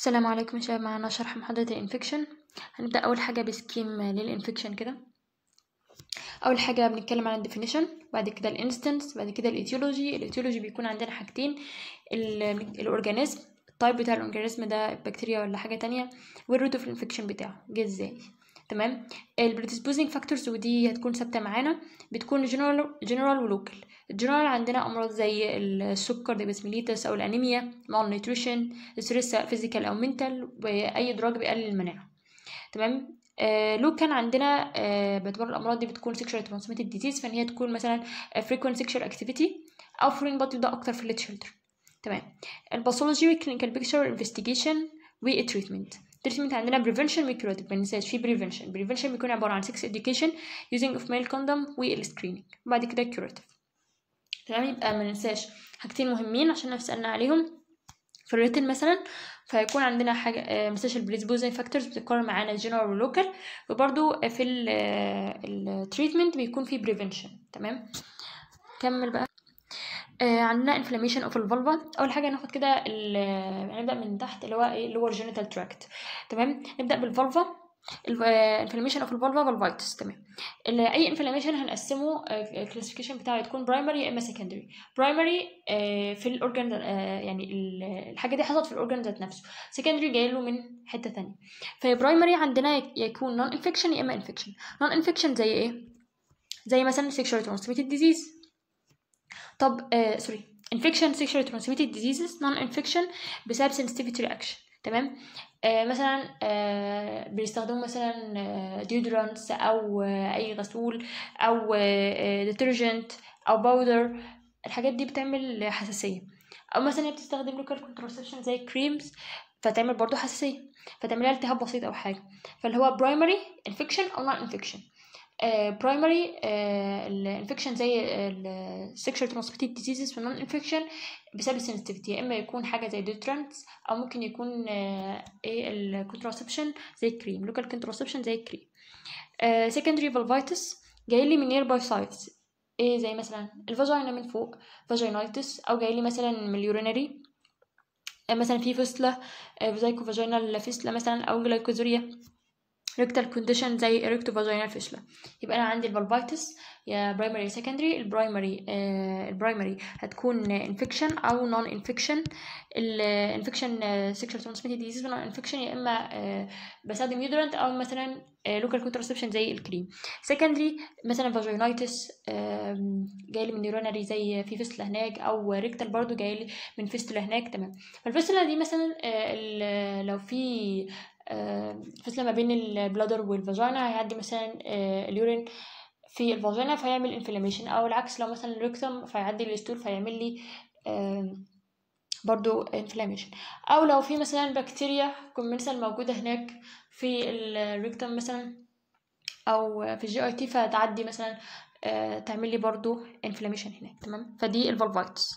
السلام عليكم يا شباب معانا شرح محاضرة الانفكشن هنبدأ أول حاجة بسكيم للانفكشن كده أول حاجة بنتكلم عن الديفينيشن بعد كده الانستنس بعد كده الايتيولوجي الايتيولوجي بيكون عندنا حاجتين الاورجانيزم التايب بتاع الاورجانيزم ده بكتيريا ولا حاجة تانية والروت اوف الانفكشن بتاعه جه ازاي تمام البريدisposing فاكتورز ودي هتكون ثابته معانا بتكون جنرال جنرال ولوكال الجنرال عندنا امراض زي السكر ديبسميليتس او الانيميا مال نيوتريشن ستريس فيزيكال او منتال واي دراج بيقلل المناعه تمام آه لو كان عندنا آه باعتبار الامراض دي بتكون sexually transmitted disease فان هي تكون مثلا frequent sexual activity او foreign body ده اكتر في التشيلدرن تمام الباثولوجي والكلينيكال بيكتشر انفستيجيشن والتريتمنت التريتمنت عندنا prevention وكيوراتيف ما ننساش في prevention prevention بيكون عبارة عن sex education using of male condom والسكريننج بعد كده curative تمام يبقى ما ننساش حاجتين مهمين عشان لو سألنا عليهم في الريتن مثلا فيكون عندنا حاجة آه منساش البريسبوزين فاكتورز بتتكرر معانا جنرال ولوكال وبرده في التريتمنت بيكون في prevention تمام كمل بقى آه عندنا inflammation of الفالفا اول حاجه ناخد كده هنبدا من تحت اللي هو ايه اللي هو الجينيتال تراكت تمام نبدا بالفالفا inflammation of الفالفا فالفايتس تمام اي انفلاميشن هنقسمه الكلاسيفيكيشن بتاعه تكون برايمري يا اما سكندري برايمري في الاورجان يعني الحاجه دي حصلت في الاورجان ذات نفسه سكندري جاي له من حته ثانيه فبرايمري عندنا يكون نون انفكشن يا اما انفكشن نون انفكشن زي ايه زي مثلا sexually transmitted disease طب آه سوري infection sexually transmitted diseases non infection بسبب sensitivity reaction تمام آه مثلا آه بيستخدموا مثلا آه deodorants او آه اي غسول او آه detergent او باودر الحاجات دي بتعمل حساسيه او مثلا بتستخدم local contraception زي كريمز فتعمل برضو حساسيه فتعملها التهاب بسيط او حاجه فاللي هو primary infection او non infection برايمري الانفكشن زي السكشوال ترانسميتد ديزيزز والنون انفكشن بسبب السنسيتيفيتي يا اما يكون حاجه زي ديترانتس او ممكن يكون ايه الكونتراسبشن زي الكريم لوكال كونتراسبشن زي الكريم سكندري فالفايتس جاي لي من نير باي سايتس ايه زي مثلا الفاجينا من فوق فاجينايتس او جاي لي مثلا من اليورينري مثلا في فستله فيزايكو فاجينال فستله مثلا او جلايكوزوريا ريكتال كونديشن زي اريكتو فاجينال فيشلا يبقى انا عندي الفالفايتس يا برايمري سكندري البرايمري آه البرايمري هتكون انفكشن او نون انفكشن الانفكشن سيكشوال ترانسميتد ديزيز نون انفكشن يا اما آه بستخدم يودرنت او مثلا لوكال كونترسبشن زي الكريم سكندري مثلا فاجينايتس آه جاي لي من نيورونري زي في فيستلا هناك او ريكتال برضو جاي لي من فيستلا هناك تمام فالفيستلا دي مثلا آه لو في فصل ما بين البلادر والفاجينا هيعدي مثلا اليورين في الفاجينا فيعمل انفلاميشن او العكس لو مثلا الريكتوم فيعدي الستول فيعمل لي برضو انفلاميشن او لو في مثلا بكتيريا كومنسال موجوده هناك في الريكتوم مثلا او في الجي اي تي فتعدي مثلا تعمل لي برضو انفلاميشن هناك تمام فدي الفالفايتس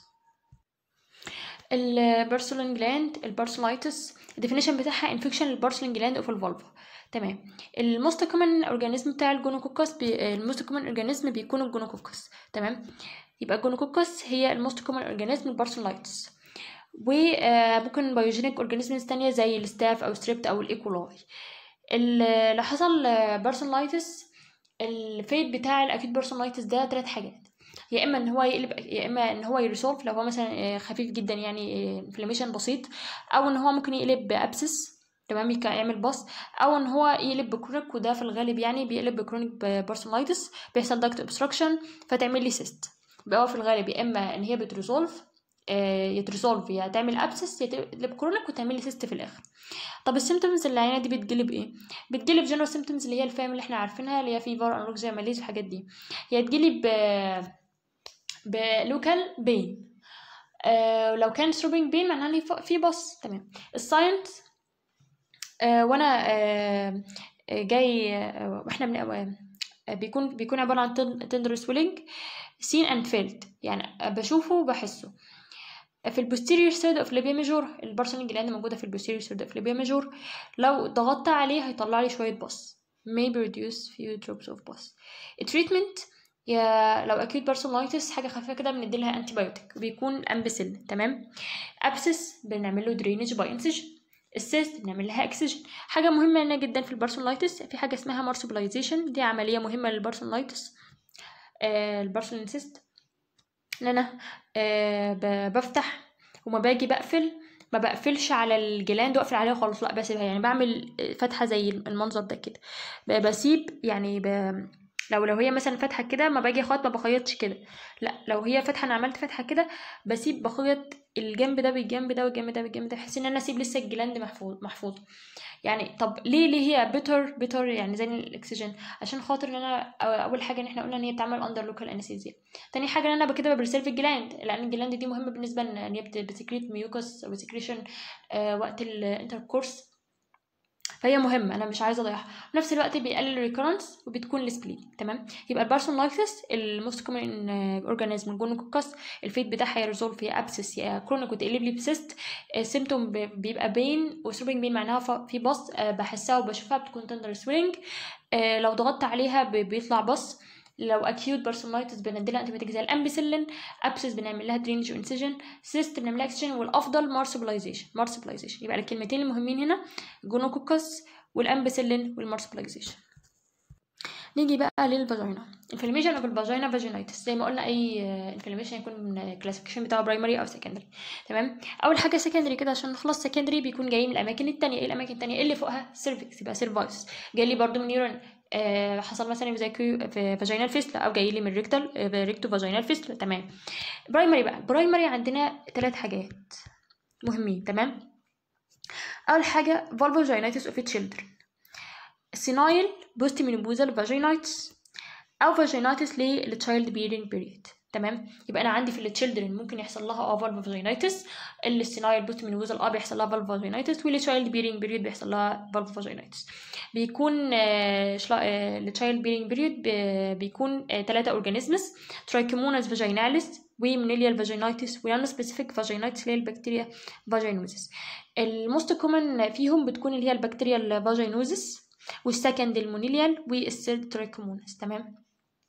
البرسولين جلاند البارسولايتس الديفينيشن بتاعها انفكشن البارسولين جلاند اوف الفالفا تمام الموست كومن اورجانيزم بتاع الجونوكوكس بي... الموست كومن اورجانيزم بيكون الجونوكوكس تمام يبقى الجونوكوكس هي الموست كومن اورجانيزم البارسولايتس وممكن بايوجينيك اورجانيزمز تانية زي الستاف او ستريبت او الايكولاي اللي حصل بارسولايتس الفيت بتاع الاكيد بارسولايتس ده ثلاث حاجات يا اما ان هو يقلب يا اما ان هو يريسولف لو هو مثلا خفيف جدا يعني انفلاميشن بسيط او ان هو ممكن يقلب بابسس تمام يعمل باص او ان هو يقلب بكرونيك وده في الغالب يعني بيقلب بكرونيك بارسونلايتس بيحصل داكت اوبستراكشن فتعمل لي سيست يبقى هو في الغالب يا اما ان هي بتريزولف يتريزولف يا تعمل ابسس يا تقلب كرونيك وتعمل لي سيست في الاخر طب السيمتومز اللي العينه دي بتجلب ايه بتجلب جنرال سيمتومز اللي هي الفام اللي احنا عارفينها اللي هي فيفر انوركسيا ماليز الحاجات دي هي تجيلي ب بلوكال بين آه لو كان ثروبينج بين معناها لي في بص تمام الساينس آه وانا آه جاي آه واحنا من آه بيكون بيكون عباره عن تندر سويلنج سين اند فيلد يعني بشوفه وبحسه في البوستيريور سيرد اوف ليبيا ميجور البارسونينج جلاند موجوده في البوستيريور سيرد اوف ليبيا ميجور لو ضغطت عليه هيطلع لي شويه بص may reduce few drops of pus التريتمنت يا لو اكيد بارسونلايتس حاجه خفيفه كده بندي لها انتي بايوتيك بيكون امبسل تمام ابسس بنعمل له درينج باي انسجن السيست بنعمل لها اكسجين حاجه مهمه هنا جدا في البارسونلايتس في حاجه اسمها مارسوبلايزيشن دي عمليه مهمه للبارسونلايتس آه البارسونال سيست ان انا آه ب- بفتح وما باجي بقفل ما بقفلش على الجلاند واقفل عليها خالص لا بسيبها يعني بعمل فتحه زي المنظر ده كده ب- بسيب يعني ب... لو لو هي مثلا فتحه كده ما باجي اخيط ما بخيطش كده لا لو هي فتحه انا عملت فتحه كده بسيب بخيط الجنب ده بالجنب ده والجنب ده بالجنب ده بحيث ان انا اسيب لسه الجلاند محفوظ محفوظ يعني طب ليه ليه هي بيتر بيتر يعني زي الاكسجين عشان خاطر ان انا أو- اول حاجه ان احنا قلنا ان هي بتعمل اندر لوكال انستيزيا تاني حاجه ان انا كده بريسيرف الجلاند لان الجلاند دي مهمه بالنسبه ان إن هي بت- بتسكريت ميوكس او سكريشن آه وقت الانتركورس فهي مهمه انا مش عايزه اضيعها في نفس الوقت بيقلل الريكورنس وبتكون السبليد تمام يبقى البارسونلايتس الموست كومن اورجانيزم الجونوكوكس الفيت بتاعها يا ريزولف يا ابسس يا كرونيك وتقلب سيست السيمتوم بيبقى بين وثروبنج بين معناها ف- في بص آه، بحسها وبشوفها بتكون تندر سوينج لو ضغطت عليها ب- بيطلع بص لو اكيوت بارسونلايتس بنديلها انتيبيوتيك زي الامبيسيلين ابسس بنعمل لها درينج وانسجن سيست بنعمل لها اكسجن والافضل مارسبلايزيشن مارسبلايزيشن يبقى الكلمتين المهمين هنا جونوكوكس والامبيسيلين والمارسبلايزيشن نيجي بقى للفاجينا انفلاميشن اوف الفاجينا فاجينايتس زي ما قلنا اي انفلاميشن يكون كلاسيفيكيشن بتاعه برايمري او سكندري تمام اول حاجه سكندري كده عشان نخلص سكندري بيكون جاي من الاماكن التانية ايه الاماكن التانية اللي فوقها سيرفكس يبقى سيرفايس جاي لي برضو من يورين آه حصل مثلا زي كيو في فاجينال فيستلا او جاي لي من ريكتال ريكتو فاجينال فيستلا تمام برايمري بقى برايمري عندنا ثلاث حاجات مهمين تمام اول حاجه فالفوجينايتس اوف تشيلدرن سينايل بوست مينوبوزال فاجينايتس او فاجينايتس للتشايلد بيرنج بيريد تمام يبقى انا عندي في التشيلدرن ممكن يحصل لها اه فالف فاجينايتس السينايل بوست مينوبوزال اه بيحصل لها فالف فاجينايتس والتشايلد بيرنج بيريد بيحصل لها فالف فاجينايتس بيكون التشايلد بيرنج بيريد بيكون ثلاثه اورجانيزمز ترايكوموناس فاجيناليس ومونيليال فاجينايتس ونون سبيسيفيك فاجينايتس اللي هي البكتيريا فاجينوزيس الموست كومن فيهم بتكون اللي هي البكتيريا الفاجينوزيس والسكند المونيليال والثيرد ترايكوموناس تمام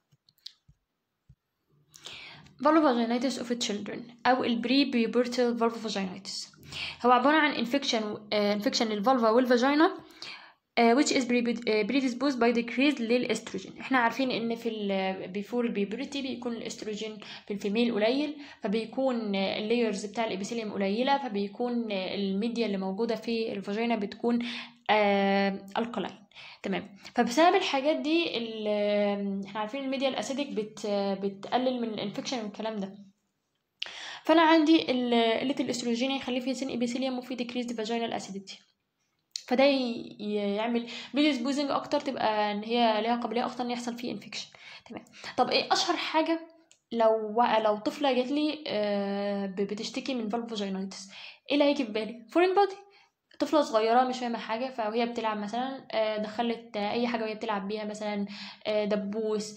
vulvovaginitis of children أو البري بيبرتال vulvovaginitis هو عبارة عن infection uh, infection للفالفا والفاجينا uh, which is predisposed by decreased للاستروجين احنا عارفين ان في ال before البيبرتي بيكون الاستروجين في الفيميل قليل فبيكون اللايرز بتاع الابيثيليوم قليله فبيكون الميديا اللي موجوده في الفاجينا بتكون الكلاين تمام فبسبب الحاجات دي احنا عارفين الميديا الاسيدك بت بتقلل من الانفكشن والكلام ده فانا عندي قله الاستروجين هيخلي في سن ابيثيليوم وفي ديكريز فاجينال اسيديتي فده يعمل بريدسبوزنج اكتر تبقى ان هي ليها قابليه اكتر ان يحصل فيه انفكشن تمام طب ايه اشهر حاجه لو لو طفله جات لي بتشتكي من فالفوجينايتس ايه اللي هيجي في بالي فورين بودي طفله صغيره مش فاهمه حاجه فوهي بتلعب مثلا دخلت اي حاجه وهي بتلعب بيها مثلا دبوس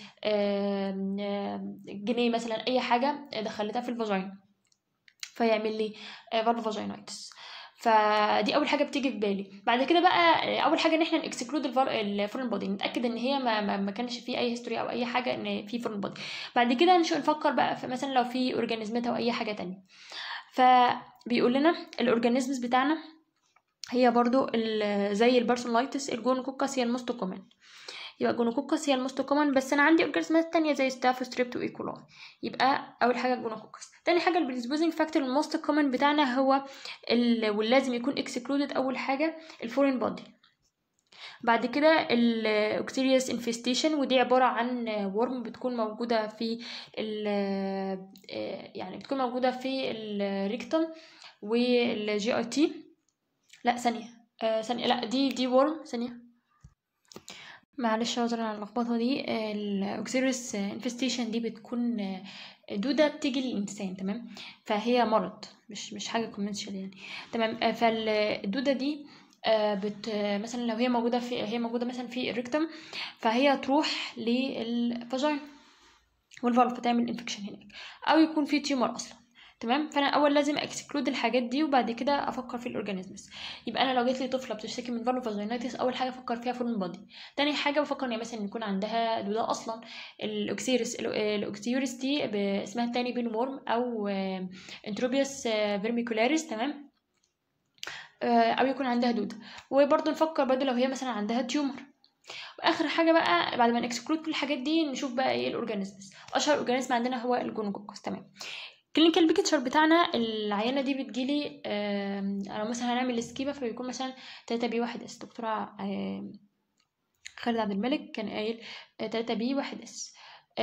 جنيه مثلا اي حاجه دخلتها في الفاجينا فيعمل لي فالفوجينايتس فدي اول حاجه بتيجي في بالي بعد كده بقى اول حاجه ان احنا نكسكلود الفورن بودي نتاكد ان هي ما, ما, ما كانش فيه اي هيستوري او اي حاجه ان في فورن بودي بعد كده نشوف نفكر بقى في مثلا لو في اورجانيزمات او اي حاجه تانية فبيقول لنا الاورجانيزمز بتاعنا هي برضو زي البارسونلايتس الجونوكوكس هي الموست كومن يبقى جونوكوكس هي الموست كومن بس انا عندي اورجانيزمات تانية زي ستافو ستريبت وايكولاي يبقى اول حاجه الجونوكوكس تاني حاجه البريسبوزنج فاكتور الموست كومن بتاعنا هو ال... واللازم يكون اكسكلودد اول حاجه الفورين بودي بعد كده الاوكتيريوس انفستيشن ودي عباره عن ورم بتكون موجوده في ال يعني بتكون موجوده في الريكتوم والجي اي تي لا ثانيه آه ثانيه لا دي دي ورم ثانيه معلش عذرا على اللخبطه دي الاوكسيريس انفستيشن دي بتكون دوده بتيجي للانسان تمام فهي مرض مش مش حاجه كومنشال يعني تمام فالدوده دي بت مثلا لو هي موجوده في هي موجوده مثلا في الريكتم فهي تروح للفاجين والفالف تعمل انفكشن هناك او يكون في تيومر اصلا تمام فانا اول لازم اكسكلود الحاجات دي وبعد كده افكر في الاورجانيزمز يبقى انا لو جات لي طفله بتشتكي من فالوفاجينايتس اول حاجه افكر فيها فورن بودي تاني حاجه بفكر ان مثلا يكون عندها دوده اصلا الاوكسيرس الاوكسيوريس دي اسمها التاني بين وورم او انتروبيوس فيرميكولاريس تمام آه، او يكون عندها دوده وبرضه نفكر برضه لو هي مثلا عندها تيومر واخر حاجه بقى بعد ما نكسكلود كل الحاجات دي نشوف بقى ايه الاورجانيزمز اشهر اورجانيزم عندنا هو الجونوكوكس تمام كلينيكال بيكتشر بتاعنا العيانه دي بتجيلي آم، لو مثلا هنعمل سكيبه فبيكون مثلا 3 بي 1 اس دكتوره آم، خالد عبد الملك كان قايل 3 بي 1 اس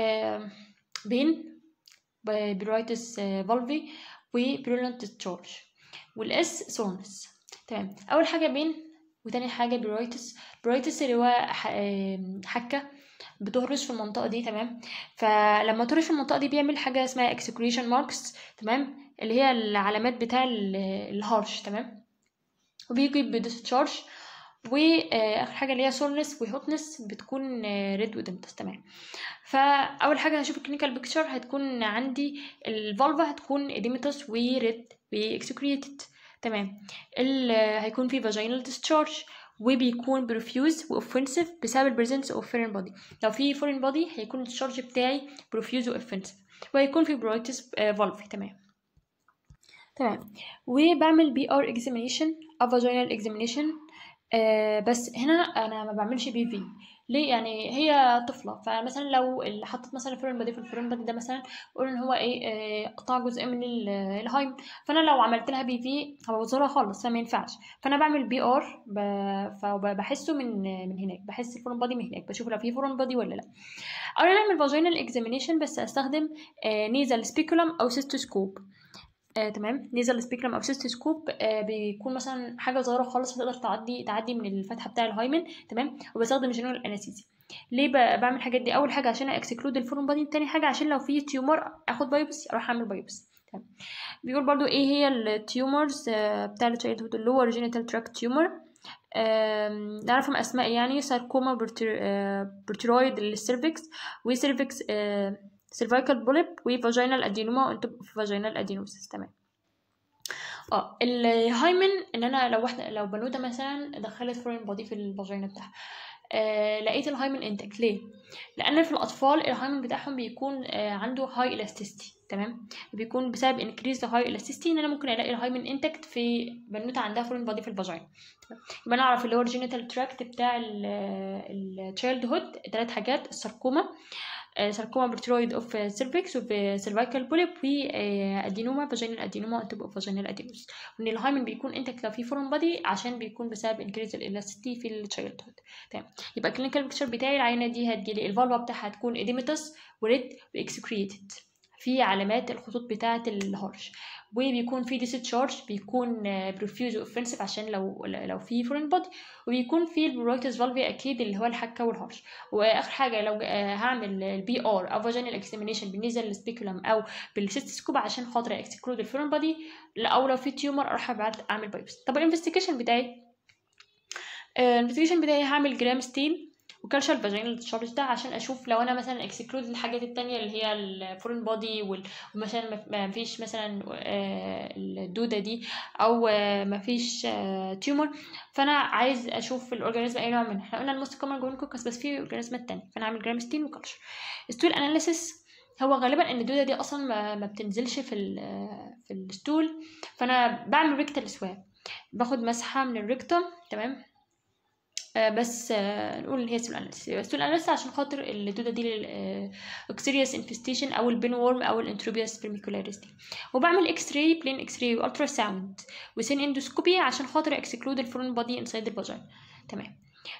بين برايتس فالفي وبرولنت تشارج والاس سونس تمام اول حاجه بين وتاني حاجه برايتس برايتس اللي هو ح- آم، حكه بتهرش في المنطقه دي تمام فلما تهرش في المنطقه دي بيعمل حاجه اسمها اكسكريشن ماركس تمام اللي هي العلامات بتاع ال- الهرش تمام وبيجي بديسشارج واخر حاجه اللي هي سورنس وهوتنس بتكون ريد ودنتس تمام فاول حاجه هشوف الكلينيكال بيكتشر هتكون عندي الفالفا هتكون اديمتس وريد واكسكريتد تمام ال هيكون في فاجينال discharge وبيكون برفيوز واوفنسيف بسبب البريزنس اوف فورين بودي لو في فورين بودي هيكون الديscharge بتاعي برفيوز واوفنسيف وهيكون في برايتس فالفي تمام تمام وبعمل بي ار اكزامينيشن او فاجينال اكزامينيشن آه بس هنا انا ما بعملش بي في ليه يعني هي طفله فمثلا لو اللي حطيت مثلا الفورين بادي في الفورين بادي ده مثلا قول ان هو ايه آه قطع جزء من ال- الهايم فانا لو عملت لها بي في هبوظها خالص فما ينفعش فانا بعمل بي ار فبحسه من من هناك بحس الفورين بادي من هناك بشوف لو في فورين بادي ولا لا او انا اعمل فاجينال اكزامينيشن بس استخدم نيزل سبيكولم او سيستوسكوب آه، تمام نيزل سبيكرم او سيستوسكوب آه، بيكون مثلا حاجه صغيره خالص هتقدر تعدي تعدي من الفتحه بتاع الهايمن تمام وبستخدم جنرال انستيزيا ليه ب- بعمل الحاجات دي اول حاجه عشان اكسكلود الفورم بادي تاني حاجه عشان لو في تيومر اخد بايوبسي اروح اعمل بايوبسي تمام بيقول برضو ايه هي التيومرز بتاع التشايلد هود اللور جينيتال تراكت تيومر نعرفهم اسماء يعني ساركوما بورتيرويد للسيرفكس وسيرفكس سيرفايكال بوليب وفاجينال ادينوما فاجينال ادينوسيس تمام اه الهايمن ان انا لو واحده لو بنوته مثلا دخلت فورين بودي في الفاجينا بتاعها آه لقيت الهايمن انتك ليه لان في الاطفال الهايمن بتاعهم بيكون آه عنده هاي الاستيستي تمام بيكون بسبب انكريز هاي الاستيستي ان انا ممكن الاقي الهايمن انتكت في بنوته عندها فورين بودي في الفاجينا تمام؟ يبقى انا اعرف اللي هو الجينيتال تراكت بتاع التشايلد هود ثلاث حاجات الساركوما ساركوما بورترويد اوف سيرفكس وسيرفايكال بوليب وادينوما فاجينال ادينوما انتب فاجينال ادينوس وان الهايمن بيكون انتك لو في فورم بادي عشان بيكون بسبب انكريز الالاستيتي في التشايلد هود تمام يبقى الكلينيكال بيكتشر بتاعي العينه دي هتجيلي الفالفا بتاعها هتكون اديمتس وريد واكسكريتد في علامات الخطوط بتاعه الهرش وبيكون في ديسشارج بيكون بريفيوز اوفنسيف عشان لو لو في فورين بودي وبيكون في البرويتس فالفي اكيد اللي هو الحكه والهرش واخر حاجه لو آه، هعمل البي ار او فاجينال اكزامينيشن بالنيزل سبيكولم او بالسيستسكوب عشان خاطر اكسكلود الفورين بودي او لو في تيومر اروح ابعت اعمل بايبس طب الانفستيجيشن بتاعي الانفستيجيشن بتاعي هعمل جرام ستين وكالشر فاجينال ديشارج ده عشان اشوف لو انا مثلا اكسكلود الحاجات التانية اللي هي الفورين بودي ومثلا ما- ما فيش مثلا آه، الدودة دي او آه، ما فيش تيومر فانا عايز اشوف الاورجانيزم اي نوع منه احنا قلنا الموست كومن جونكوكس بس في اورجانيزمات تانية فانا هعمل جرام ستين وكالشر ستول اناليسيس هو غالبا ان الدوده دي اصلا ما, ما بتنزلش في ال في الستول فانا بعمل ريكتال سواب باخد مسحه من الريكتوم تمام آه بس آه نقول ان هي ستول اناليسيس ستول اناليسيس عشان خاطر الدوده دي الاكسيريوس انفستيشن او البين وورم او الانتروبياس فيرميكولاريس دي وبعمل اكس راي بلين اكس راي والترا ساوند وسين اندوسكوبي عشان خاطر اكسكلود الفورين بودي انسايد الفاجينا تمام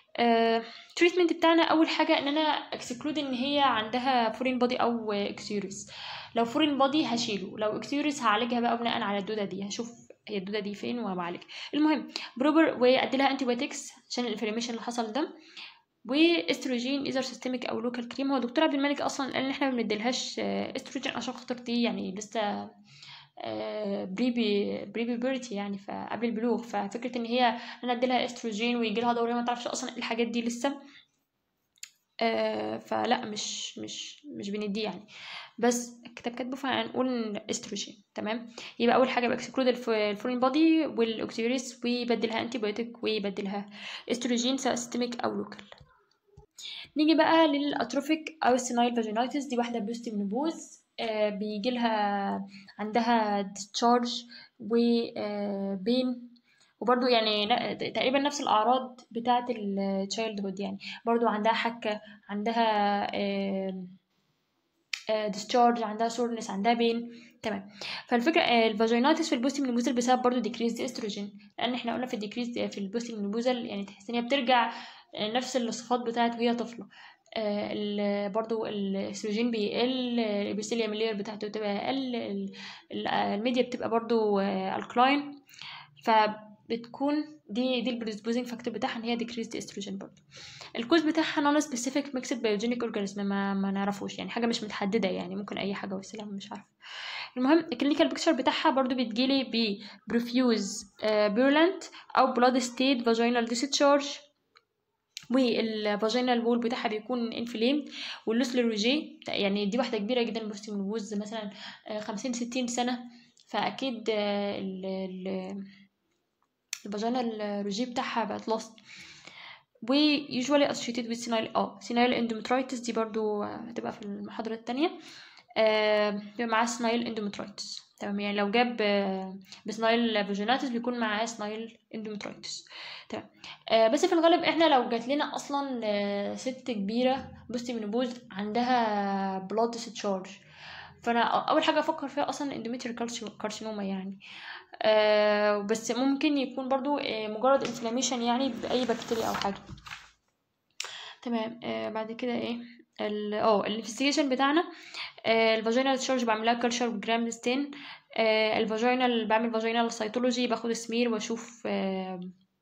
التريتمنت بتاعنا اول حاجه ان انا اكسكلود ان هي عندها فورين بودي او اكسيوريس لو فورين بودي هشيله لو اكسيوريس هعالجها بقى بناء على الدوده دي هشوف هي الدوده دي فين وبعالجها المهم بروبر وادي لها انتي بايوتكس عشان الانفلاميشن اللي حصل ده واستروجين ايزر سيستميك او لوكال كريم هو دكتور عبد الملك اصلا قال ان احنا ما بنديلهاش آه، استروجين عشان خاطر دي يعني لسه بريبي بريبي بيرتي يعني فقبل البلوغ ففكره ان هي انا ادي لها استروجين ويجي لها دوريه ما تعرفش اصلا إيه الحاجات دي لسه آه، فلا مش مش مش بنديه يعني بس الكتاب كاتبه فهنقول استروجين تمام يبقى اول حاجه باكسكلود الفورين بودي والاوكسيوريس ويبدلها انتي بايوتيك ويبدلها استروجين سواء سيستميك او لوكال نيجي بقى للاتروفيك او السينايل فاجينايتس دي واحده بوستيف نبوز آه بيجي لها عندها ديscharge وبين وبرضو يعني ن- تقريبا نفس الأعراض بتاعة التشايلد هود يعني برضو عندها حكة عندها ديسشارج عندها سورنس عندها بين تمام فالفكرة آه، الفاجينايتس في البوستي منوبوزال بسبب برضو ديكريز استروجين لأن احنا قلنا في الديكريز في البوستي منوبوزال يعني تحس إن هي بترجع آه، نفس الصفات بتاعت وهي طفلة آه، ال- برضو الاستروجين بيقل آه، الابيثيليوم لير بتاعته بتبقى اقل ال- ال- الميديا بتبقى برضو الكلاين فبتكون دي دي البريسبوزنج فاكتور بتاعها ان هي ديكريزد استروجين برضو الكوز بتاعها نون سبيسيفيك ميكسد بايوجينيك اورجانيزم ما ما نعرفوش يعني حاجه مش متحدده يعني ممكن اي حاجه والسلام مش عارفه المهم الكلينيكال بيكتشر بتاعها برضو بتجيلي ب بروفيوز بيرلانت او بلاد ستيت فاجينال ديسشارج والفاجينال وول بتاعها بيكون انفليمد واللوسل روجي يعني دي واحده كبيره جدا بوستي منوبوز مثلا آه، خمسين ستين سنه فاكيد آه، ال ال الفاجينال روجي بتاعها بقت لاست و usually associated with senile اه senile endometritis دي برضو آه، هتبقى في المحاضرة التانية آه، بيبقى معاه senile endometritis تمام يعني لو جاب آه، بسنايل فاجيناتس بيكون معاه سنايل اندومترايتس تمام آه، بس في الغالب احنا لو جات لنا اصلا آه، ست كبيرة بوستي منوبوز عندها بلاد تشارج فانا اول حاجه افكر فيها اصلا اندوميتريال كارسينوما يعني آه بس ممكن يكون برضو آه مجرد انفلاميشن يعني باي بكتيريا او حاجه تمام آه بعد كده ايه ال اه الانفستيجيشن بتاعنا آه الفاجينال تشارج بعملها كلشر بجرام ستين آه الفاجينال بعمل فاجينال سيتولوجي باخد سمير واشوف آه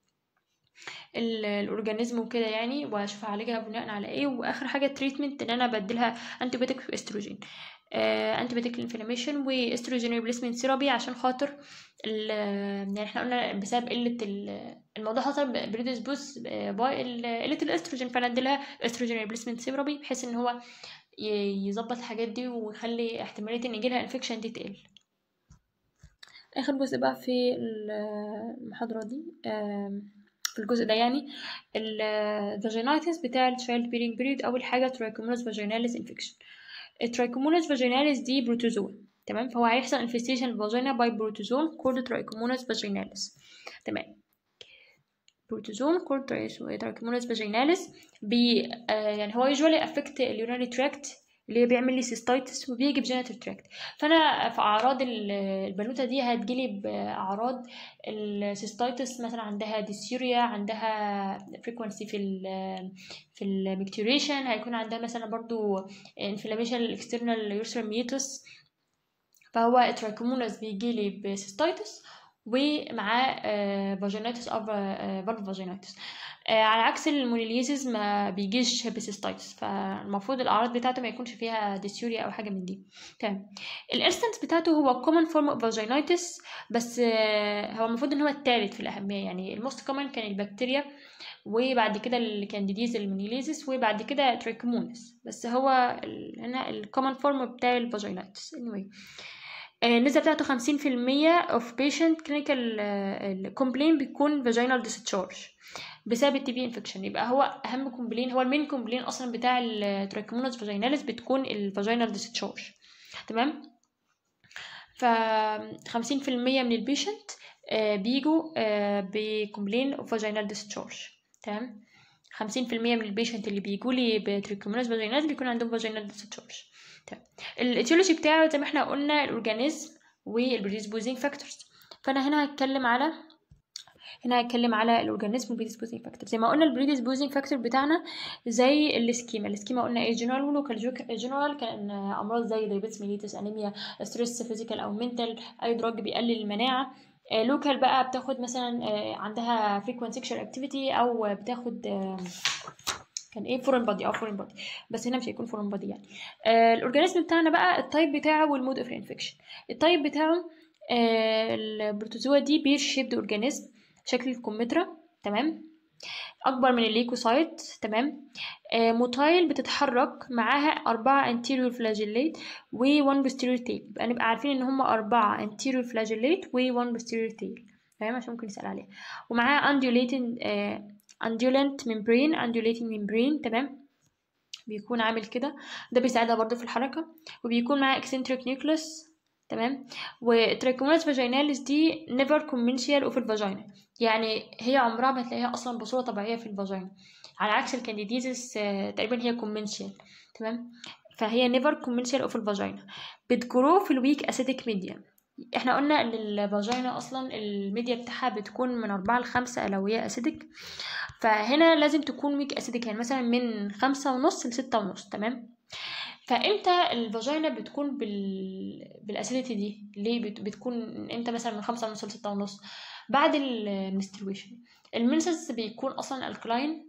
ال- الاورجانيزم وكده يعني واشوف اعالجها بناء على ايه واخر حاجه التريتمنت ان انا بديلها انتيبيوتيك واستروجين انتيبيوتيك الانفلاميشن واستروجين ريبليسمنت ثيرابي عشان خاطر ال- يعني احنا قلنا بسبب قله ال- الموضوع حصل بريدسبوس باي ال- قله الاستروجين فنديلها استروجين ريبليسمنت ثيرابي بحيث ان هو ي- يظبط الحاجات دي ويخلي احتماليه ان يجيلها انفكشن دي تقل اخر جزء بقى في المحاضره دي آم، في الجزء ده يعني الفاجينايتس بتاع التشايلد بيرنج بيريود اول حاجه ترايكوموناس فاجيناليس انفكشن الترايكوموناس فاجيناليس دي بروتوزوا تمام فهو هيحصل انفستيشن الفاجينا باي بروتوزون كورد ترايكوموناس فاجيناليس تمام بروتوزون كورد ترايكوموناس فاجيناليس بي آه يعني هو يوجوالي افكت اليورينري تراكت اللي هي بيعمل لي سيستايتس وبيجي بجينيتال تراكت فانا في اعراض ال- البنوته دي هتجيلي باعراض السيستايتس مثلا عندها ديسيوريا عندها فريكوانسي في ال في الميكتوريشن هيكون عندها مثلا برضو انفلاميشن الاكسترنال يورثرال ميوتس فهو ترايكوموناس بيجيلي بسيستايتس ومعاه فاجينايتس او فالف فاجينايتس على عكس المونيليزيز ما بيجيش بسيستايتس فالمفروض الاعراض بتاعته ما يكونش فيها ديسيوريا او حاجه من دي تمام الانستنس بتاعته هو common form of vaginitis بس آه، هو المفروض ان هو الثالث في الاهميه يعني الموست common كان البكتيريا وبعد كده الكانديديز المونيليزيس وبعد كده تريكومونس بس هو ال- هنا الكومن فورم بتاع الفاجينايتس anyway آه، النسبة بتاعته خمسين في المية of patient clinical آه، complaint بيكون vaginal discharge بسبب التي بي انفكشن يبقى هو اهم كومبلين هو المين كومبلين اصلا بتاع الترايكوموناس فاجيناليس بتكون الفاجينال ديسشارج تمام ف 50% من البيشنت بيجوا بكومبلين اوف فاجينال ديسشارج تمام 50% من البيشنت اللي بيجوا لي بتريكوموناس فاجيناليس بيكون عندهم فاجينال ديسشارج تمام الايتيولوجي بتاعه زي ما احنا قلنا الاورجانيزم والبريسبوزينج فاكتورز فانا هنا هتكلم على هنا هتكلم على الاورجانيزم والبريدisposing فاكتور زي ما قلنا البريدisposing فاكتور بتاعنا زي السكيما السكيما قلنا ايه جنرال ولوكال جنرال كان امراض زي دايبيتس ميليتس انيميا ستريس فيزيكال او منتال اي دراج بيقلل المناعه لوكال بقى بتاخد مثلا آه، عندها frequent sexual activity او بتاخد آه، كان ايه فورين بادي اه فورين بادي بس هنا مش هيكون فورين بادي يعني آه الاورجانيزم بتاعنا بقى التايب بتاعه والمود اوف انفكشن التايب بتاعه آه البروتوزوا دي بير شيبد اورجانيزم شكل الكمثرى تمام اكبر من الليكوسايت تمام آه موتايل بتتحرك معاها أربعة anterior flagellate و one posterior tail يبقى نبقى عارفين ان هما أربعة anterior flagellate و one posterior tail تمام عشان ممكن نسأل عليها ومعاها undulating آه undulant membrane undulating membrane تمام بيكون عامل كده ده بيساعدها برضو في الحركة وبيكون معاها eccentric nucleus تمام وتراكموناس فاجيناليس دي نيفر كومنشيال اوف الفاجينا يعني هي عمرها ما تلاقيها اصلا بصوره طبيعيه في الفاجينا على عكس الكانديديزس آه، تقريبا هي كومنشيال تمام فهي نيفر كومنشيال اوف الفاجينا بتجرو في الويك اسيدك ميديا احنا قلنا ان الفاجينا اصلا الميديا بتاعها بتكون من أربعة لخمسة لو هي اسيدك فهنا لازم تكون ويك اسيدك يعني مثلا من خمسة ونص لستة ونص تمام فامتى الفاجينا بتكون بال بالاسيديتي دي ليه بت... بتكون امتى مثلا من خمسة ونص لستة ونص بعد المنسترويشن المنسس بيكون اصلا الكلاين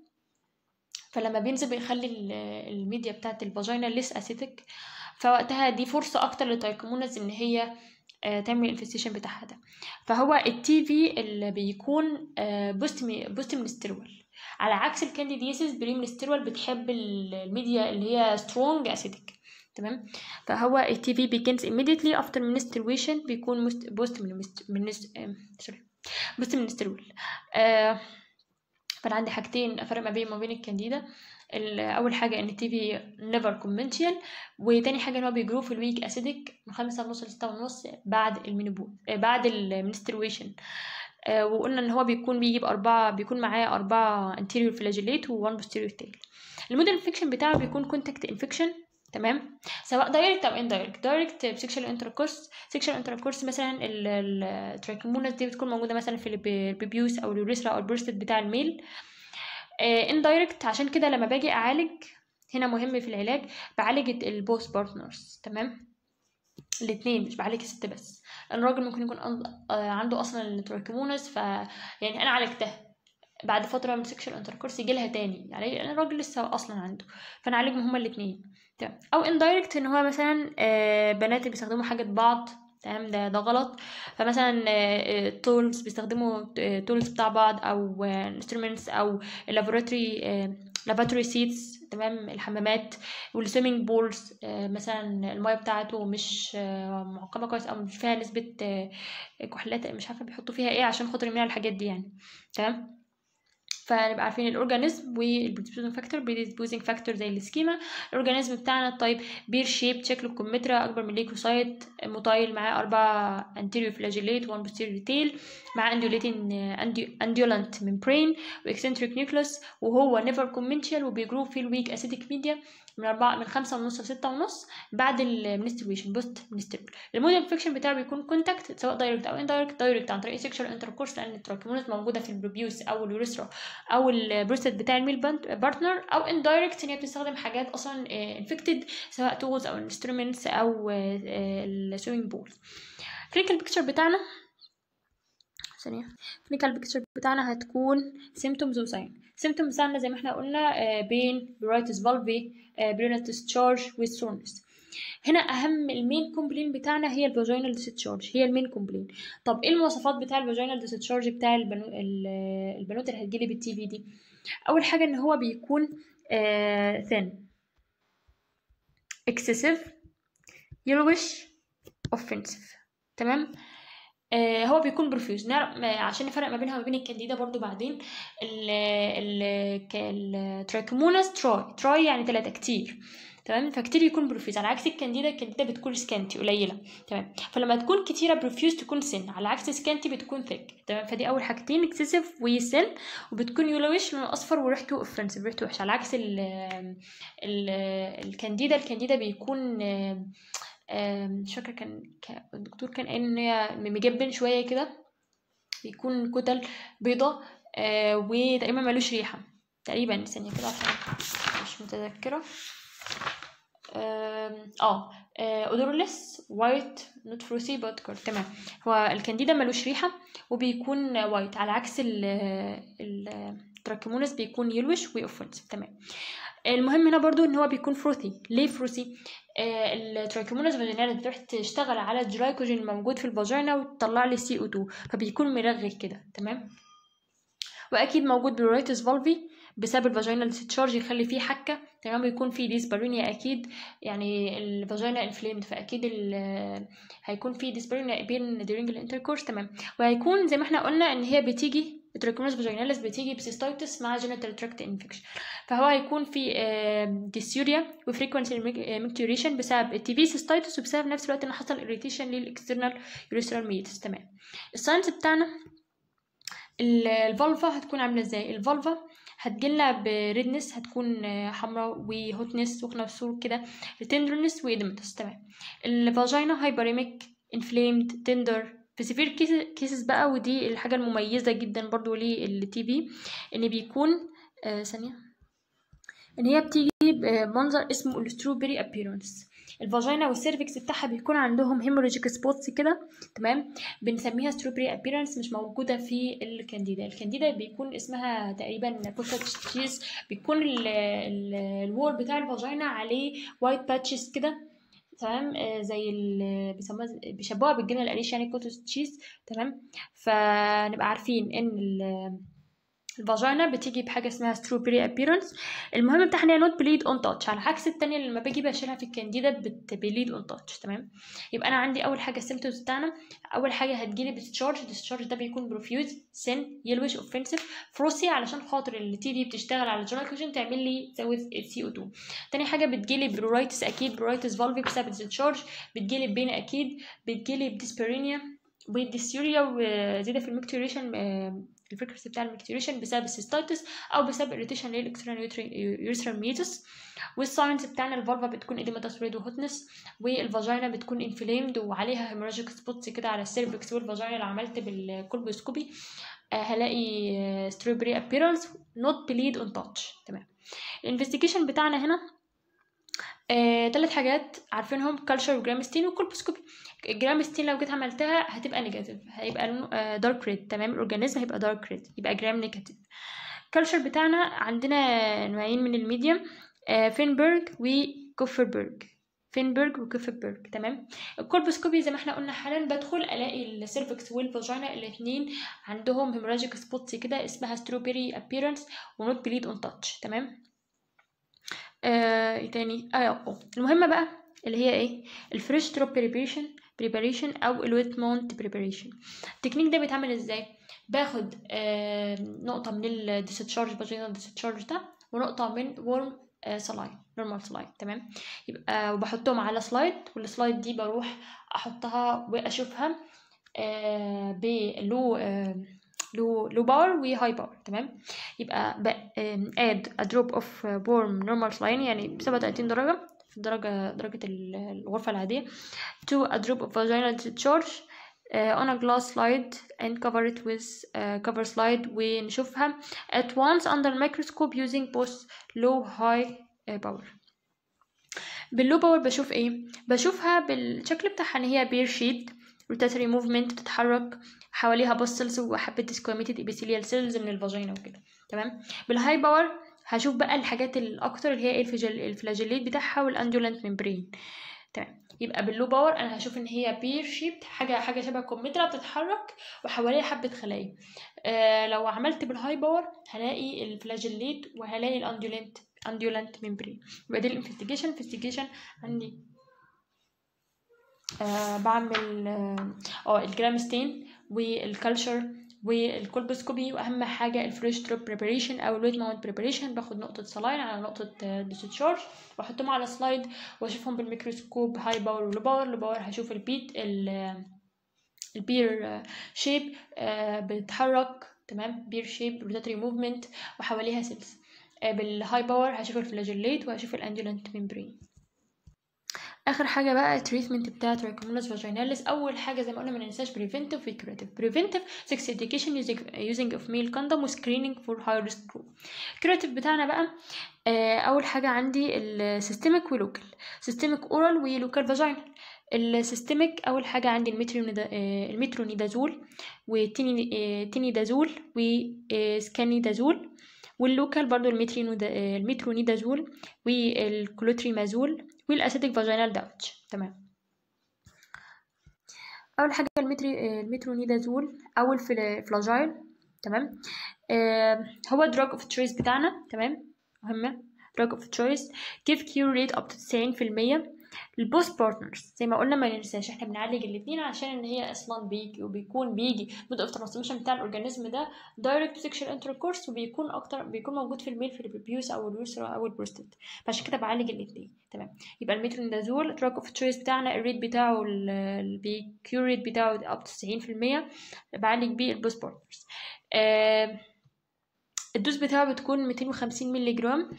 فلما بينزل بيخلي ال- الميديا بتاعت الفاجينا ليس اسيتك فوقتها دي فرصة أكتر للتايكوموناز إن هي آه، تعمل الانفستيشن بتاعها ده فهو التي في اللي بيكون بوست بوست منسترول على عكس الكانديديسيس بري منسترول بتحب ال- الميديا اللي هي سترونج اسيتك تمام فهو التي في begins immediately after menstruation بيكون بوست من سوري بوست منسترول آه فانا عندي حاجتين افرق ما بين ما بين الكانديدا ال- اول حاجه ان التي في نيفر كومنشال وتاني حاجه ان هو بيجرو في الويك اسيدك من خمسة ونص لستة ونص بعد المينوبوز آه، بعد المنسترويشن آه، وقلنا ان هو بيكون بيجيب اربعه بيكون معاه اربعه anterior flagellate و1 posterior tail المود انفكشن بتاعه بيكون كونتاكت انفكشن تمام سواء دايركت او اندايركت دايركت بسكشوال انتركورس سكشوال انتركورس مثلا التراكموناس دي بتكون موجوده مثلا في الب- البيبيوس او اليوريثرا او البروستات بتاع الميل اندايركت عشان كده لما باجي اعالج هنا مهم في العلاج بعالج البوث بارتنرز تمام الاثنين مش بعالج الست بس لان الراجل ممكن يكون أن- آه، عنده اصلا التراكموناس ف يعني انا عالجتها بعد فتره من سكشوال انتركورس يجي لها تاني يعني لان الراجل لسه اصلا عنده فانا اعالجهم هما الاثنين تمام او اندايركت ان هو مثلا آه، بنات اللي بيستخدموا حاجه بعض تمام ده ده غلط فمثلا تولز بيستخدموا تولز بتاع بعض او انسترومنتس او لابوراتوري لابوراتوري سيتس تمام الحمامات والسويمنج بولز مثلا المايه بتاعته مش آه، معقمه كويس او مش فيها نسبه آه، كحولات مش عارفه بيحطوا فيها ايه عشان خاطر يمنعوا الحاجات دي يعني تمام فنبقى عارفين الاورجانيزم والبريدسبوزنج فاكتور بريدسبوزنج فاكتور زي السكيما الاورجانيزم بتاعنا الطيب بير شيب شكله كمثرى اكبر من ليكوسايت مطايل معاه اربع anterior flagellate وان posterior tail مع undulating undulant membrane واكسنتريك نيوكلس وهو نيفر كومنشال وبيجرو في الويك اسيدك ميديا من أربعة من خمسة ونص لستة ونص بعد المنسترويشن بوست منسترول المود انفكشن بتاعه بيكون كونتاكت سواء دايركت او اندايركت دايركت عن طريق سيكشوال انتركورس لان التراكمونات موجوده في البروبيوس او اليوريثرا او البروستات بتاع الميل بارتنر او اندايركت ان هي بتستخدم حاجات اصلا انفكتد سواء تولز او انسترومنتس او السوينج بول كلينيكال بيكتشر بتاعنا ثانية كلينيكال بيكتشر بتاعنا هتكون symptoms وساين symptoms بتاعنا زي ما احنا قلنا آه، بين برايتس فالفي برينال ديسشارج والسونس هنا اهم المين كومبلين بتاعنا هي الفاجينال ديسشارج هي المين كومبلين طب ايه المواصفات بتاع الفاجينال ديسشارج بتاع البنو... ال- البنوت اللي هتجيلي بالتي في دي اول حاجه ان هو بيكون آه thin excessive yellowish offensive تمام آه هو بيكون برفيوز نعرف ما- عشان نفرق ما بينها وما بين الكانديدا برضو بعدين ال ال التراكموناس تراي تراي يعني ثلاثة كتير تمام فكتير يكون برفيوز على عكس الكانديدا الكانديدا بتكون سكانتي قليله تمام فلما تكون كتيره برفيوز تكون سن على عكس سكانتي بتكون ثيك تمام فدي اول حاجتين اكسسيف وسن وبتكون يلوش لونه اصفر وريحته اوفنسيف ريحته وحشه على عكس ال ال الكانديدا الكانديدا بيكون آم، آم، مش فاكره كان كان- الدكتور كان قايل ان هي مجبن شويه كده بيكون كتل بيضة آه وتقريبا ملوش ريحة تقريبا ثانية كده عشان مش متذكرة آم، اه اودورلس وايت نوت فروسي بودكر تمام هو الكانديدا ملوش ريحة وبيكون وايت على عكس ال ال التراكمونس بيكون يلوش ويوفنسيف تمام المهم هنا برضو ان هو بيكون فروثي ليه فروثي آه التراكمونس فاجيناليس بتروح تشتغل على الجلايكوجين الموجود في الفاجينا وتطلع لي سي او 2 فبيكون مرغي كده تمام واكيد موجود بلورايتس فالفي بسبب الفاجينال ديسشارج يخلي فيه حكه تمام ويكون فيه ديسبارينيا اكيد يعني الفاجينا انفليمد فاكيد ال- هيكون فيه ديسبارينيا بين during الانتركورس تمام وهيكون زي ما احنا قلنا ان هي بتيجي التراكمونس فاجيناليس بتيجي بسيستايتس مع جينيتال تراكت انفكشن فهو هيكون في ديسيوريا وفريكونسي ميكتوريشن بسبب التي في سيستايتس وبسبب نفس الوقت ان حصل اريتيشن للاكسترنال يوريثرال ميتس تمام الساينس بتاعنا الفالفا هتكون عامله ازاي الفالفا هتجيلنا بريدنس هتكون حمراء وهوتنس سخنه بصور كده تندرنس وإدمتس تمام الفاجينا هايبريميك انفليمد تندر في سيفير كيسز بقى ودي الحاجة المميزة جدا برضو للتي في ان بيكون آه ثانية ان هي بتيجي بمنظر اسمه الستروبري ابيرنس الفاجينا والسيرفكس بتاعها بيكون عندهم هيموريجيك سبوتس كده تمام بنسميها ستروبري ابيرنس مش موجوده في الكانديدا الكانديدا بيكون اسمها تقريبا بوكت تشيز بيكون الوول بتاع الفاجينا عليه وايت باتشز كده تمام آه زي ال بيسموها بيشبهوها بالجبنه القريش يعني كوتس تشيز تمام فنبقى عارفين ان الفاجينا بتيجي بحاجه اسمها ستروبري ابيرنس المهم بتاعها هي نوت بليد اون تاتش على عكس التانية اللي لما باجي بشيلها في الكانديدا بتبليد اون تاتش تمام يبقى انا عندي اول حاجه السيمتومز بتاعنا اول حاجه هتجيلي ديسشارج الديسشارج ده بيكون بروفيوز سن يلوش اوفنسيف فروسي علشان خاطر التي في بتشتغل على الجلايكوجين تعمل لي تزود السي او 2 تاني حاجه بتجيلي برورايتس اكيد برورايتس فالفي بسبب الديسشارج بتجيلي بين اكيد بتجيلي بديسبيرينيا والديسيوريا وزياده في المكتوريشن الفريكونسي بتاع المكتوريشن بسبب السيستايتس او بسبب اريتيشن للاكسترنال يوريثرال ميتس والساينس بتاعنا الفالفا بتكون اديماتاس ريد وهوتنس والفاجينا بتكون انفليمد وعليها هيموراجيك سبوتس كده على السيرفكس والفاجينا لو عملت بالكولبوسكوبي هلاقي ستروبري ابيرنس نوت بليد اون تاتش تمام الانفستيجيشن بتاعنا هنا آه، تلات حاجات عارفينهم كالتشر وجرامستين وكولبوسكوبي الجرامستين لو جيت عملتها هتبقى نيجاتيف هيبقى لونه دارك ريد تمام الاورجانيزم هيبقى دارك ريد يبقى جرام نيجاتيف كالتشر بتاعنا عندنا نوعين من الميديم آه، فينبرج وكوفربرج فينبرج وكوفربرج تمام الكولبوسكوبي زي ما احنا قلنا حالا بدخل الاقي السيرفكس والفاجينا الاثنين عندهم هيموراجيك سبوتس كده اسمها ستروبري ابيرنس ونوت بليد اون تاتش تمام آه، ايه تاني اه اه المهمه بقى اللي هي ايه الفريش دروب بريبريشن بريباريشن او الويت ماونت بريباريشن التكنيك ده بيتعمل ازاي باخد آه نقطه من الديستشارج فاجينال ديستشارج ده ونقطه من ورم سلاين نورمال سلاين تمام يبقى وبحطهم على سلايد والسلايد دي بروح احطها واشوفها آه بلو آه لو لو باور وهاي باور تمام يبقى اد ا دروب اوف warm normal line يعني ب 37 درجه في درجه درجه الغرفه العاديه to a drop of vaginal discharge uh, on a glass slide and cover it with uh, cover slide ونشوفها at once under microscope using both low high uh, power باللو باور بشوف ايه بشوفها بالشكل بتاعها ان هي بير شيت روتاتوري موفمنت بتتحرك حواليها باسلز وحبة سكواميتد ابيثيليال سيلز من الفاجينا وكده تمام بالهاي باور هشوف بقى الحاجات الاكتر اللي هي الفجل الفلاجيليت بتاعها والاندولنت ممبرين تمام يبقى باللو باور انا هشوف ان هي بير شيبت حاجه حاجه شبه كمثرى بتتحرك وحواليها حبه خلايا آه لو عملت بالهاي باور هلاقي الفلاجيليت وهلاقي الاندولنت اندولنت ممبرين يبقى دي الانفستيجيشن انفستيجيشن عندي آه بعمل اه الجرامستين والكالتشر والكولبوسكوبي واهم حاجه الفريش دروب بريباريشن او الويت ماونت بريباريشن باخد نقطه سلاين على نقطه ديستشارج واحطهم على سلايد واشوفهم بالميكروسكوب هاي باور ولو باور لو باور هشوف البيت البير شيب بتتحرك تمام بير شيب روتاتري موفمنت وحواليها سيلز بالهاي باور هشوف الفلاجيليت وهشوف الاندولنت ممبرين اخر حاجه بقى التريتمنت بتاع تراكمونس فاجيناليس اول حاجه زي ما قلنا ما ننساش بريفنتيف وكريتيف بريفنتيف سكس اديوكيشن يوزنج اوف ميل كوندوم وسكريننج فور هاي ريسك جروب كريتيف بتاعنا بقى آه اول حاجه عندي السيستميك ولوكال سيستميك اورال ولوكال فاجينال السيستميك اول حاجه عندي المترونيدا آه المترونيدازول والتينيدازول وسكانيدازول واللوكال برضو المترونيدازول والكلوتريمازول والاسيتيك فاجينال داوتش تمام اول حاجه المتري المترونيدازول او الفلاجايل تمام آه هو دراج اوف تشويس بتاعنا تمام مهمه دراج اوف تشويس give cure rate up to 90% البوست بارتنرز زي ما قلنا ما ننساش احنا بنعالج الاثنين عشان ان هي اصلا بيجي وبيكون بيجي مود اوف ترانسميشن بتاع الاورجانيزم ده دايركت سيكشوال انتركورس وبيكون اكتر بيكون موجود في الميل في البيبيوس او اليوسرا او البروستات فعشان كده بعالج الاثنين تمام يبقى الميترونيدازول الدراج اوف تشويس بتاعنا الريت بتاعه البيكيور ريت بتاعه اب تو 90% بعالج بيه البوست بارتنرز آه الدوز بتاعه بتكون 250 مللي جرام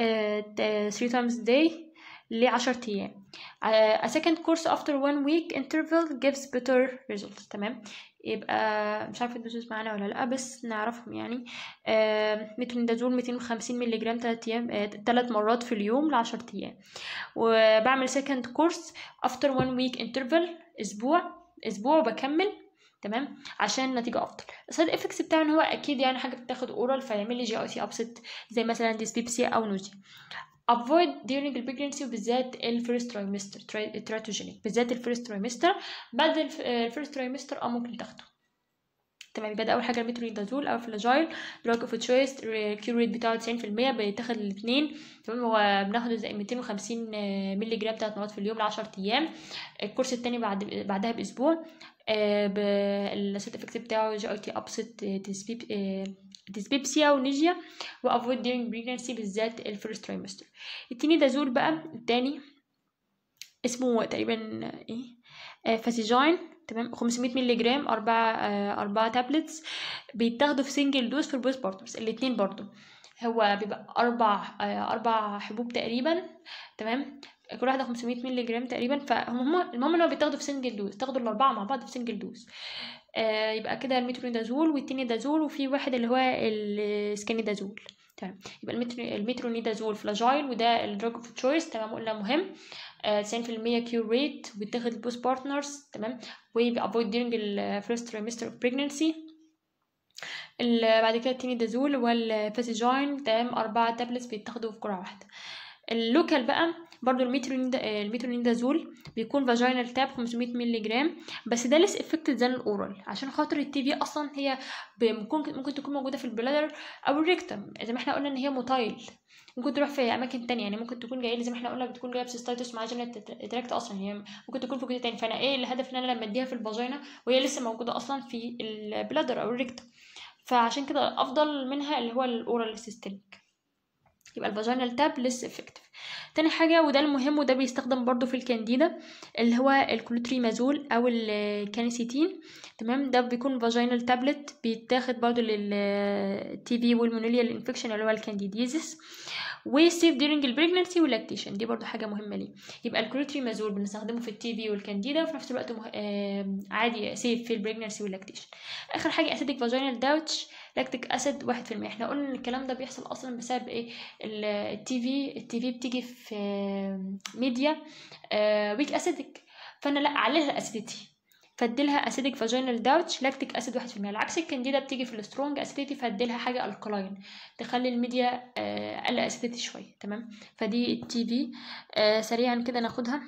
3 times a day ل 10 ايام a second course after one week interval gives better results تمام يبقى مش عارفه الدوزز معانا ولا لا بس نعرفهم يعني آه مترونيدازول 250 مللي جرام 3 ايام آه 3 مرات في اليوم ل 10 ايام وبعمل second course after one week interval اسبوع اسبوع وبكمل تمام عشان النتيجه افضل السايد افكتس بتاعه ان هو اكيد يعني حاجه بتاخد اورال فيعمل لي جي اي سي ابسط زي مثلا ديسبيبسيا او نوزيا avoid during البريجنسي وبالذات الفيرست ترايمستر تراتوجينيك بالذات الفيرست ترايمستر بعد الفيرست ترايمستر اه ممكن تاخده تمام يبقى ده اول حاجه الميترونيدازول او فلاجايل دراج اوف تشويس الكيور ريت بتاعه 90% بيتاخد الاثنين تمام هو بناخده زي 250 مللي جرام ثلاث مرات في اليوم ل 10 ايام الكورس الثاني بعد بعدها باسبوع آه السيت افكت بتاعه جي اي تي ابسط تسبيب ديسبيبسيا ونيجيا وافويد during pregnancy بالذات الفيرست ترايمستر التاني دازول بقى التاني اسمه تقريبا ايه آه فاسيجاين تمام 500 مللي جرام أربعة آه أربعة تابلتس بيتاخدوا في سنجل دوز في البوست بارتنرز الاتنين برضو هو بيبقى أربع آه أربع حبوب تقريبا تمام كل واحدة 500 مللي جرام تقريبا فهم المهم ان هو بيتاخدوا في سنجل دوز تاخدوا الأربعة مع بعض في سنجل دوز آه يبقى كده الميترونيدازول والتينيدازول وفي واحد اللي هو السكانيدازول تمام يبقى الميترونيدازول فلاجايل وده الدراج اوف تشويس تمام قلنا مهم تسعين في المية كيور ريت وبيتاخد البوست بارتنرز تمام وبيأفويد during الفيرست تريمستر اوف بريجنسي بعد كده التينيدازول والفاسيجاين تمام أربعة تابلتس بيتاخدوا في جرعة واحدة اللوكال بقى برضو الميترونيدازول بيكون فاجينال تاب 500 مللي جرام بس ده لس افكتد زي الاورال عشان خاطر التي في اصلا هي ممكن ممكن تكون موجوده في البلادر او الريكتم زي ما احنا قلنا ان هي موتايل ممكن تروح في اماكن تانية يعني ممكن تكون جايه زي ما احنا قلنا بتكون جايه بسيستايتس مع جنة تراكت اصلا هي ممكن تكون في جزء تاني فانا ايه الهدف ان انا لما اديها في الفاجينا وهي لسه موجوده اصلا في البلادر او الريكتم فعشان كده افضل منها اللي هو الاورال سيستميك يبقى الفاجينال تاب ليس افكتيف تاني حاجة وده المهم وده بيستخدم برضو في الكانديدا اللي هو الكلوتريمازول او الكانيسيتين تمام ده بيكون فاجينال تابلت بيتاخد برضو للتي في والمونيليال انفكشن اللي هو الكانديديزيس وسيف ديورنج البريجنسي واللاكتيشن دي برضو حاجه مهمه ليه يبقى الكلوتريمازول بنستخدمه في التي في والكانديدا وفي نفس الوقت مه... آه عادي سيف في البريجنسي واللاكتيشن اخر حاجه اسيدك فاجينال داوتش لاكتيك اسيد واحد في المية احنا قلنا ان الكلام ده بيحصل اصلا بسبب ايه التي في التي في بتيجي في ميديا ويك اسيدك فانا لا اعللها الاسيديتي فاديلها اسيدك فاجينال داوتش لاكتيك اسيد واحد في المية العكس الكانديدا بتيجي في السترونج اسيديتي فاديلها حاجه الكلاين تخلي الميديا اقل اسيديتي شويه تمام فدي التي في سريعا كده ناخدها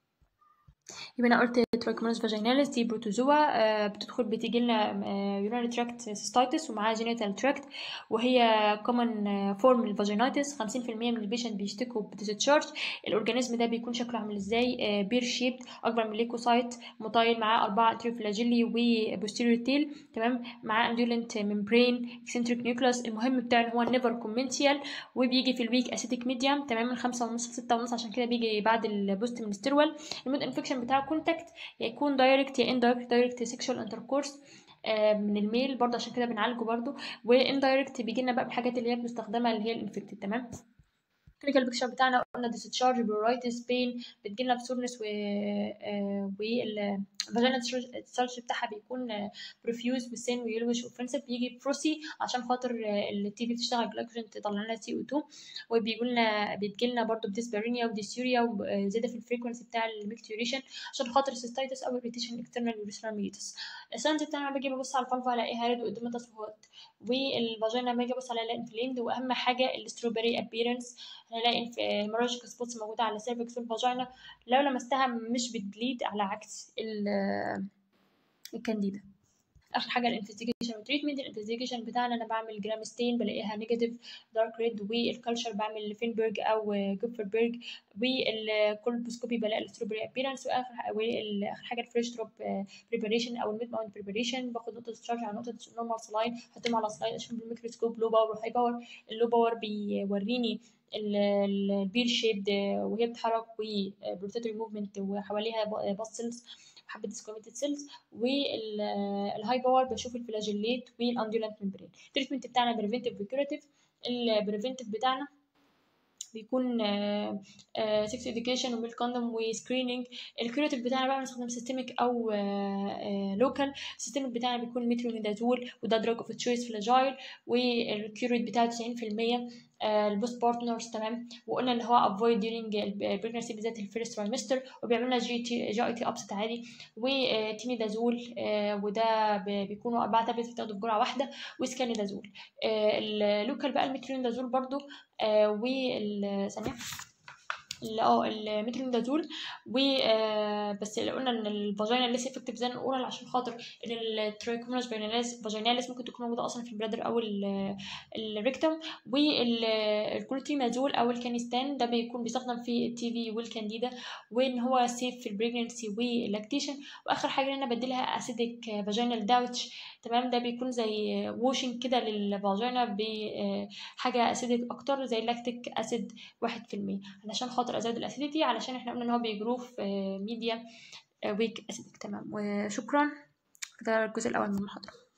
يبقى انا قلت تراكمونوس فاجيناليس دي بروتوزوا آه بتدخل بتيجي لنا يوراني تراكت سيستايتس ومعاها جينيتال تراكت وهي كومن فورم الفاجينايتس 50% من البيشنت بيشتكوا بديسشارج الاورجانيزم ده بيكون شكله عامل ازاي آه بير شيبد اكبر من ليكوسايت مطايل معاه اربعه انتريوفلاجيلي وبوستيريور تيل تمام معاه اندولنت ممبرين اكسنتريك نيوكلاس المهم بتاعه هو نيفر كومنتيال وبيجي في الويك اسيتيك ميديم تمام من خمسة ونص لستة ونص عشان كده بيجي بعد البوست منسترول المود انفكشن بتاعه كونتاكت يا يكون دايركت يا اندايركت دايركت سيكشوال انتركورس من الميل برضه عشان كده بنعالجه برضه واندايركت بيجي لنا بقى بالحاجات اللي هي مستخدمه اللي هي الانفكتد تمام الكلينيكال بيكتشر بتاعنا قلنا ديسشارج برورايتس بين بتجيلنا في سورنس و والفاجينا الديسشارج بتاعها بيكون بروفيوز بالسين ويلوش اوفنسيف بيجي بروسي عشان خاطر التي في بتشتغل جلايكوجين تطلع لنا سي او 2 وبيجي لنا بتجي لنا برضه بديسبارينيا وديسيوريا وزياده في الفريكونسي بتاع الميكتوريشن عشان خاطر السيستايتس او الريتيشن اكسترنال يوريثرال ميتس الساينز بتاعنا باجي ببص على الفالفا الاقيها ريد قدام تصفيات والفاجينا باجي ابص عليها الاقي انفليمد واهم حاجه الاستروبري ابيرنس هنلاقي هيموراجيك سبوتس موجوده على السيرفكس والفاجينا لو لمستها مش بتبليد على عكس الكانديدا اخر حاجه الانفستيجيشن والتريتمنت الانفستيجيشن بتاعنا انا بعمل جرام ستين بلاقيها نيجاتيف دارك ريد والكالتشر بعمل فينبرج او جوفربرج والكولبوسكوبي بلاقي الستروبري ابيرنس واخر واخر حاجه الفريش دروب بريباريشن او الميد ماونت بريباريشن باخد نقطه تشارج على نقطه نورمال سلاين احطهم على سلايد اشوف بالميكروسكوب لو باور وهاي باور اللو باور بيوريني البير شيبد وهي بتتحرك وبروتاتوري موفمنت وحواليها باسلز حبه ديسكوميتد سيلز والهاي باور بشوف الفلاجيليت والاندولانت ممبرين التريتمنت بتاعنا بريفنتيف وكيوراتيف البريفنتيف بتاعنا بيكون سكس اديوكيشن وميل كوندوم وسكريننج الكيوراتيف بتاعنا بقى بنستخدم سيستميك او لوكال السيستميك بتاعنا بيكون ميترونيدازول وده دراج اوف تشويس فلاجايل والكيوريت بتاعه 90% البوست بارتنرز تمام وقلنا ان هو افويد ديورنج البريجنسي بالذات الفيرست ترايمستر وبيعمل لنا جي تي جي اي تي ابسط عادي وتينيدازول وده بيكونوا اربع تابلت بتاخدوا في جرعه واحده وسكانيدازول اللوكال بقى الميترونيدازول برضو وال ثانيه اه الميترونيدازول و بس قلنا ان الفاجينا ليس افكتيف زي الاورال عشان خاطر ان الترايكومونس فاجيناليس فاجيناليس ممكن تكون موجوده اصلا في البلادر او الريكتوم والكلوتريمازول او الكانيستان ده بيكون بيستخدم في التي في والكانديدا وان هو سيف في البريجنسي واللاكتيشن واخر حاجه ان انا بديلها اسيدك فاجينال داوتش تمام ده بيكون زي ووشنج كده للفاجينا بحاجه اسيدك اكتر زي اللاكتيك اسيد 1% علشان خاطر ازود الاسيديتي علشان احنا قلنا ان هو بيجرو في ميديا ويك اسيدك تمام وشكرا ده الجزء الاول من المحاضره